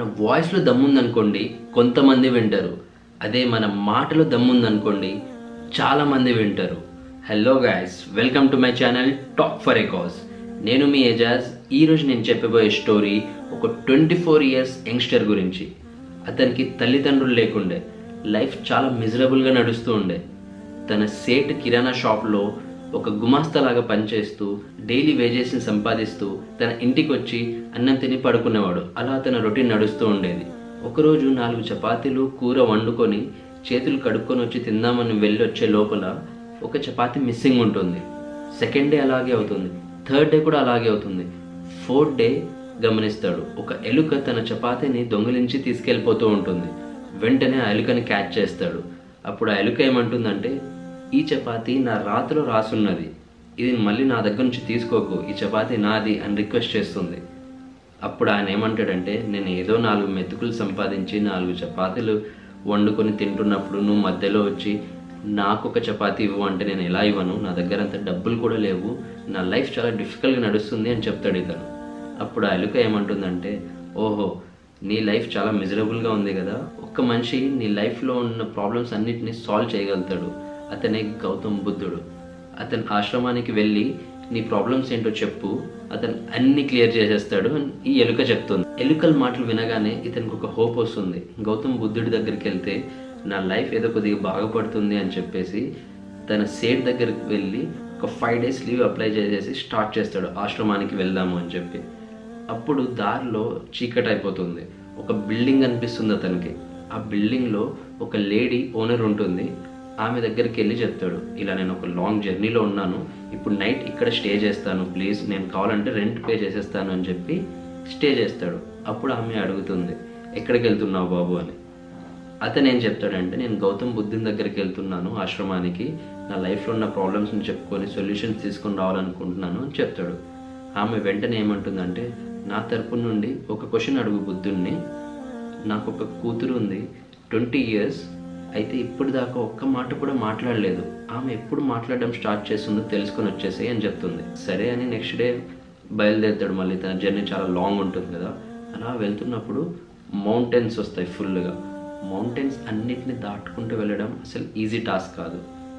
మన వాయిస్లో దమ్ముందనుకోండి కొంతమంది వింటారు అదే మన మాటలో దమ్ముందనుకోండి చాలామంది వింటారు hello guys welcome to my channel talk for a cause నేను మీ ఏజాజ్ ఈరోజు నేను చెప్పబోయే స్టోరీ ఒక ట్వంటీ ఫోర్ ఇయర్స్ యంగ్స్టర్ గురించి అతనికి తల్లిదండ్రులు లేకుండే లైఫ్ చాలా మిజరబుల్గా నడుస్తూ ఉండే తన సేట్ కిరాణా షాప్లో ఒక గుమాస్తాలాగా పనిచేస్తూ డైలీ వేజెస్ని సంపాదిస్తూ తన ఇంటికి వచ్చి అన్నం తిని పడుకునేవాడు అలా తన రొటీన్ నడుస్తూ ఉండేది ఒకరోజు నాలుగు చపాతీలు కూర వండుకొని చేతులు కడుక్కొని వచ్చి తిందామని వెళ్ళి వచ్చే లోపల ఒక చపాతీ మిస్సింగ్ ఉంటుంది సెకండ్ డే అలాగే అవుతుంది థర్డ్ డే కూడా అలాగే అవుతుంది ఫోర్త్ డే గమనిస్తాడు ఒక ఎలుక తన చపాతీని దొంగిలించి తీసుకెళ్ళిపోతూ ఉంటుంది వెంటనే ఆ ఎలుకని క్యాచ్ చేస్తాడు అప్పుడు ఆ ఎలుక ఏమంటుందంటే ఈ చపాతీ నా రాతిలో రాసున్నది ఇది మళ్ళీ నా దగ్గర నుంచి తీసుకోకు ఈ చపాతీ నాది అని రిక్వెస్ట్ చేస్తుంది అప్పుడు ఆయన ఏమంటాడంటే నేను ఏదో నాలుగు మెతుకులు సంపాదించి నాలుగు చపాతీలు వండుకొని తింటున్నప్పుడు నువ్వు మధ్యలో వచ్చి నాకు ఒక చపాతీ ఇవ్వు అంటే నేను ఎలా ఇవ్వను నా దగ్గర అంత డబ్బులు కూడా లేవు నా లైఫ్ చాలా డిఫికల్ట్గా నడుస్తుంది అని చెప్తాడు ఇతను అప్పుడు ఆ ఎలుక ఏమంటుందంటే ఓహో నీ లైఫ్ చాలా మిజరబుల్గా ఉంది కదా ఒక్క మనిషి నీ లైఫ్లో ఉన్న ప్రాబ్లమ్స్ అన్నిటిని సాల్వ్ చేయగలుగుతాడు అతనే గౌతమ్ బుద్ధుడు అతని ఆశ్రమానికి వెళ్ళి నీ ప్రాబ్లమ్స్ ఏంటో చెప్పు అతను అన్ని క్లియర్ చేసేస్తాడు అని ఈ ఎలుక చెప్తుంది ఎలుకల మాటలు వినగానే ఇతనికి ఒక హోప్ వస్తుంది గౌతమ్ బుద్ధుడి దగ్గరికి వెళ్తే నా లైఫ్ ఏదో కొద్దిగా బాగుపడుతుంది అని చెప్పేసి తన సేట్ దగ్గరికి వెళ్ళి ఒక ఫైవ్ డేస్ లీవ్ అప్లై చేసేసి స్టార్ట్ చేస్తాడు ఆశ్రమానికి వెళ్దాము అని చెప్పి అప్పుడు దారిలో చీకటి అయిపోతుంది ఒక బిల్డింగ్ అనిపిస్తుంది అతనికి ఆ బిల్డింగ్లో ఒక లేడీ ఓనర్ ఉంటుంది ఆమె దగ్గరికి వెళ్ళి చెప్తాడు ఇలా నేను ఒక లాంగ్ జర్నీలో ఉన్నాను ఇప్పుడు నైట్ ఇక్కడ స్టే చేస్తాను ప్లీజ్ నేను కావాలంటే రెంట్ పే చేసేస్తాను అని చెప్పి స్టే చేస్తాడు అప్పుడు ఆమె అడుగుతుంది ఎక్కడికి వెళ్తున్నావు బాబు అని అతను ఏం చెప్తాడంటే నేను గౌతమ్ బుద్ధుని దగ్గరికి వెళ్తున్నాను ఆశ్రమానికి నా లైఫ్లో ఉన్న ప్రాబ్లమ్స్ని చెప్పుకొని సొల్యూషన్స్ తీసుకొని రావాలనుకుంటున్నాను అని చెప్తాడు ఆమె వెంటనే ఏమంటుందంటే నా తరపు నుండి ఒక క్వశ్చన్ అడుగు బుద్ధుణ్ణి నాకు ఒక కూతురు ఉంది ట్వంటీ ఇయర్స్ అయితే ఇప్పుడు దాకా ఒక్క మాట కూడా మాట్లాడలేదు ఆమె ఎప్పుడు మాట్లాడడం స్టార్ట్ చేస్తుందో తెలుసుకొని వచ్చేసాయి అని చెప్తుంది సరే అని నెక్స్ట్ డే బయలుదేరుతాడు మళ్ళీ తన జర్నీ చాలా లాంగ్ ఉంటుంది కదా అలా వెళ్తున్నప్పుడు మౌంటైన్స్ వస్తాయి ఫుల్గా మౌంటైన్స్ అన్నిటిని దాటుకుంటూ వెళ్ళడం అసలు ఈజీ టాస్క్ కాదు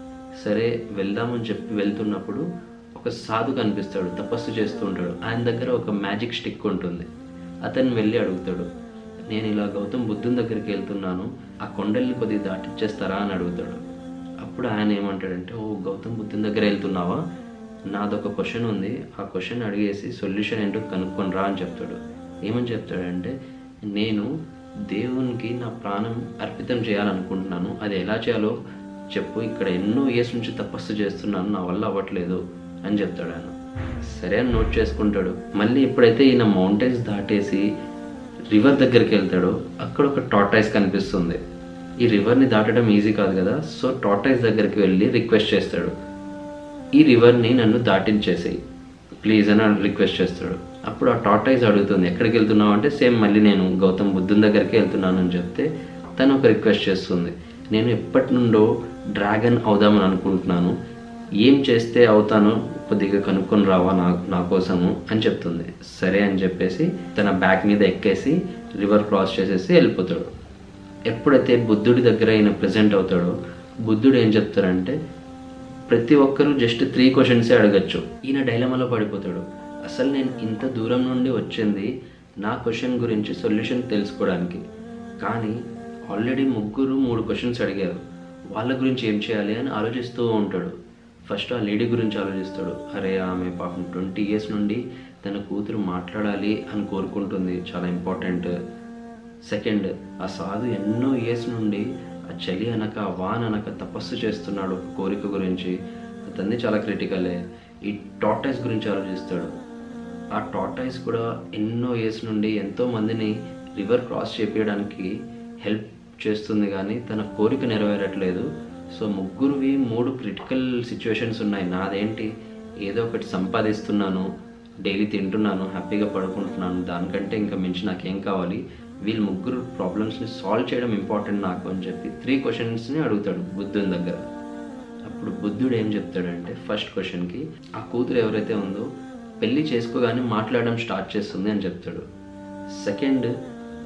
సరే వెళ్దామని చెప్పి వెళ్తున్నప్పుడు ఒక సాధు కనిపిస్తాడు తపస్సు చేస్తూ ఉంటాడు ఆయన దగ్గర ఒక మ్యాజిక్ స్టిక్ ఉంటుంది అతను వెళ్ళి అడుగుతాడు నేను ఇలా గౌతమ్ బుద్ధుని దగ్గరికి వెళ్తున్నాను ఆ కొండల్ని కొద్దిగా దాటిచ్చేస్తారా అని అడుగుతాడు అప్పుడు ఆయన ఏమంటాడంటే ఓ గౌతమ్ బుద్ధుని దగ్గర వెళ్తున్నావా నాదొక క్వశ్చన్ ఉంది ఆ క్వశ్చన్ అడిగేసి సొల్యూషన్ ఏంటో కనుక్కొని రా అని చెప్తాడు ఏమని చెప్తాడంటే నేను దేవునికి నా ప్రాణం అర్పితం చేయాలనుకుంటున్నాను అది ఎలా చేయాలో చెప్పు ఇక్కడ ఎన్నో ఇయర్స్ నుంచి తపస్సు చేస్తున్నాను నా వల్ల అవ్వట్లేదు అని చెప్తాడు ఆయన సరే అని నోట్ చేసుకుంటాడు మళ్ళీ ఎప్పుడైతే ఈయన మౌంటైన్స్ దాటేసి రివర్ దగ్గరికి వెళ్తాడో అక్కడ ఒక టాటాయిస్ కనిపిస్తుంది ఈ రివర్ని దాటడం ఈజీ కాదు కదా సో టాటాయిస్ దగ్గరికి వెళ్ళి రిక్వెస్ట్ చేస్తాడు ఈ రివర్ని నన్ను దాటించేసేయి ప్లీజ్ అని రిక్వెస్ట్ చేస్తాడు అప్పుడు ఆ టాటాయిస్ అడుగుతుంది ఎక్కడికి వెళ్తున్నావు అంటే సేమ్ మళ్ళీ నేను గౌతమ్ బుద్ధుని దగ్గరికి వెళ్తున్నాను అని చెప్తే తను ఒక రిక్వెస్ట్ చేస్తుంది నేను ఎప్పటి నుండో డ్రాగన్ అవుదామని అనుకుంటున్నాను ఏం చేస్తే అవుతానో కొద్దిగా కనుక్కొని రావా నా నా కోసము అని చెప్తుంది సరే అని చెప్పేసి తన బ్యాక్ మీద ఎక్కేసి రివర్ క్రాస్ చేసేసి వెళ్ళిపోతాడు ఎప్పుడైతే బుద్ధుడి దగ్గర ఈయన ప్రజెంట్ అవుతాడో బుద్ధుడు ఏం చెప్తారంటే ప్రతి ఒక్కరూ జస్ట్ త్రీ క్వశ్చన్సే అడగచ్చు ఈయన డైలమాలో పడిపోతాడు అసలు నేను ఇంత దూరం నుండి వచ్చింది నా క్వశ్చన్ గురించి సొల్యూషన్ తెలుసుకోవడానికి కానీ ఆల్రెడీ ముగ్గురు మూడు క్వశ్చన్స్ అడిగారు వాళ్ళ గురించి ఏం చేయాలి అని ఆలోచిస్తూ ఉంటాడు ఫస్ట్ ఆ లేడీ గురించి ఆలోచిస్తాడు అరే ఆమె పాపం ట్వంటీ ఇయర్స్ నుండి తన కూతురు మాట్లాడాలి అని కోరుకుంటుంది చాలా ఇంపార్టెంట్ సెకండ్ ఆ సాధు ఎన్నో ఇయర్స్ నుండి ఆ చలి అనక వాన్ అనక తపస్సు చేస్తున్నాడు ఒక కోరిక గురించి అతన్ని చాలా క్రిటికలే ఈ టాటాయిస్ గురించి ఆలోచిస్తాడు ఆ టాటాయిస్ కూడా ఎన్నో ఇయర్స్ నుండి ఎంతో మందిని రివర్ క్రాస్ చేపించడానికి హెల్ప్ చేస్తుంది కానీ తన కోరిక నెరవేరట్లేదు సో ముగ్గురువి మూడు క్రిటికల్ సిచ్యువేషన్స్ ఉన్నాయి నాదేంటి ఏదో ఒకటి సంపాదిస్తున్నాను డైలీ తింటున్నాను హ్యాపీగా పడుకుంటున్నాను దానికంటే ఇంకా మించి నాకేం కావాలి వీళ్ళు ముగ్గురు ప్రాబ్లమ్స్ని సాల్వ్ చేయడం ఇంపార్టెంట్ నాకు అని చెప్పి త్రీ క్వశ్చన్స్ని అడుగుతాడు బుద్ధుని దగ్గర అప్పుడు బుద్ధుడు ఏం చెప్తాడంటే ఫస్ట్ క్వశ్చన్కి ఆ కూతురు ఎవరైతే ఉందో పెళ్లి చేసుకోగానే మాట్లాడడం స్టార్ట్ చేస్తుంది అని చెప్తాడు సెకండ్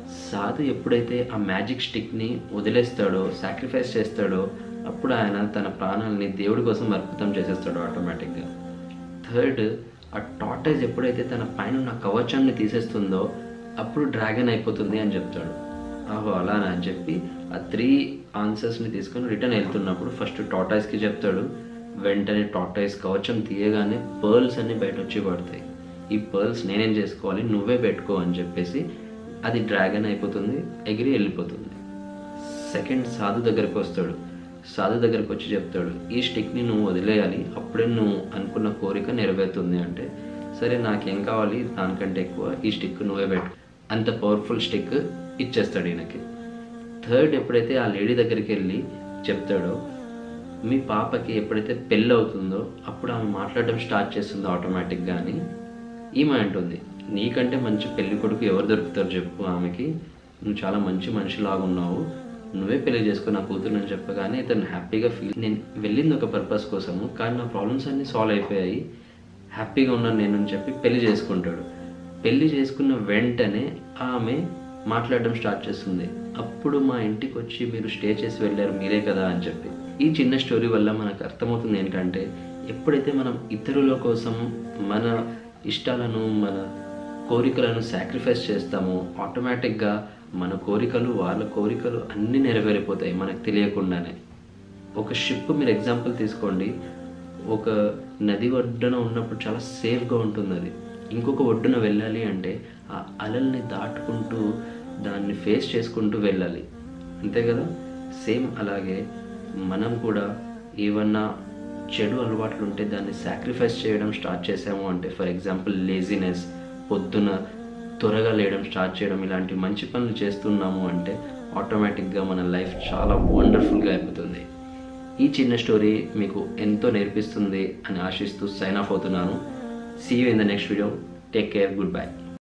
సాధు ఎప్పుడైతే ఆ మ్యాజిక్ స్టిక్ని వదిలేస్తాడో సాక్రిఫైస్ చేస్తాడో అప్పుడు ఆయన తన ప్రాణాలని దేవుడి కోసం అర్పితం చేసేస్తాడు ఆటోమేటిక్గా థర్డ్ ఆ టాటైజ్ ఎప్పుడైతే తన పైన ఉన్న కవచాన్ని తీసేస్తుందో అప్పుడు డ్రాగన్ అయిపోతుంది అని చెప్తాడు ఆహో అలానా అని చెప్పి ఆ త్రీ ఆన్సర్స్ని తీసుకొని రిటర్న్ వెళ్తున్నప్పుడు ఫస్ట్ టాటాయిస్కి చెప్తాడు వెంటనే టాటాయిస్ కవచం తీయగానే పర్ల్స్ అన్ని బయట వచ్చి పడతాయి ఈ పర్ల్స్ నేనేం చేసుకోవాలి నువ్వే పెట్టుకో అని చెప్పేసి అది డ్రాగన్ అయిపోతుంది ఎగిరి వెళ్ళిపోతుంది సెకండ్ సాధు దగ్గరకు వస్తాడు సాధు దగ్గరకు వచ్చి చెప్తాడు ఈ స్టిక్ని నువ్వు వదిలేయాలి అప్పుడే నువ్వు అనుకున్న కోరిక నెరవేరుతుంది అంటే సరే నాకేం కావాలి దానికంటే ఎక్కువ ఈ స్టిక్ నువ్వే పెట్టు అంత పవర్ఫుల్ స్టిక్ ఇచ్చేస్తాడు ఈయనకి థర్డ్ ఎప్పుడైతే ఆ లేడీ దగ్గరికి వెళ్ళి చెప్తాడో మీ పాపకి ఎప్పుడైతే పెళ్ళి అవుతుందో అప్పుడు ఆమె మాట్లాడడం స్టార్ట్ చేస్తుందో ఆటోమేటిక్గా అని ఈమె అంటుంది నీకంటే మంచి పెళ్లి కొడుకు ఎవరు దొరుకుతారు చెప్పు ఆమెకి నువ్వు చాలా మంచి మనిషిలాగా ఉన్నావు నువ్వే పెళ్లి చేసుకో నా కూతురు అని చెప్పగానే ఇతను హ్యాపీగా ఫీల్ నేను వెళ్ళింది ఒక పర్పస్ కోసము కానీ నా ప్రాబ్లమ్స్ అన్నీ సాల్వ్ అయిపోయాయి హ్యాపీగా ఉన్నాను నేను అని చెప్పి పెళ్లి చేసుకుంటాడు పెళ్లి చేసుకున్న వెంటనే ఆమె మాట్లాడడం స్టార్ట్ చేస్తుంది అప్పుడు మా ఇంటికి వచ్చి మీరు స్టే చేసి వెళ్ళారు మీరే కదా అని చెప్పి ఈ చిన్న స్టోరీ వల్ల మనకు అర్థమవుతుంది ఏంటంటే ఎప్పుడైతే మనం ఇతరుల కోసం మన ఇష్టాలను మన కోరికలను సాక్రిఫైస్ చేస్తామో ఆటోమేటిక్గా మన కోరికలు వాళ్ళ కోరికలు అన్నీ నెరవేరిపోతాయి మనకు తెలియకుండానే ఒక షిప్ మీరు ఎగ్జాంపుల్ తీసుకోండి ఒక నది ఒడ్డున ఉన్నప్పుడు చాలా సేఫ్గా ఉంటుంది అది ఇంకొక ఒడ్డున వెళ్ళాలి అంటే ఆ అలల్ని దాటుకుంటూ దాన్ని ఫేస్ చేసుకుంటూ వెళ్ళాలి అంతే కదా సేమ్ అలాగే మనం కూడా ఏమన్నా చెడు అలవాట్లు ఉంటే దాన్ని సాక్రిఫైస్ చేయడం స్టార్ట్ చేసాము అంటే ఫర్ ఎగ్జాంపుల్ లేజినెస్ పొద్దున త్వరగా లేయడం స్టార్ట్ చేయడం ఇలాంటి మంచి పనులు చేస్తున్నాము అంటే ఆటోమేటిక్గా మన లైఫ్ చాలా వండర్ఫుల్గా అయిపోతుంది ఈ చిన్న స్టోరీ మీకు ఎంతో నేర్పిస్తుంది అని ఆశిస్తూ సైన్ ఆఫ్ అవుతున్నాను see you in the next video take care good by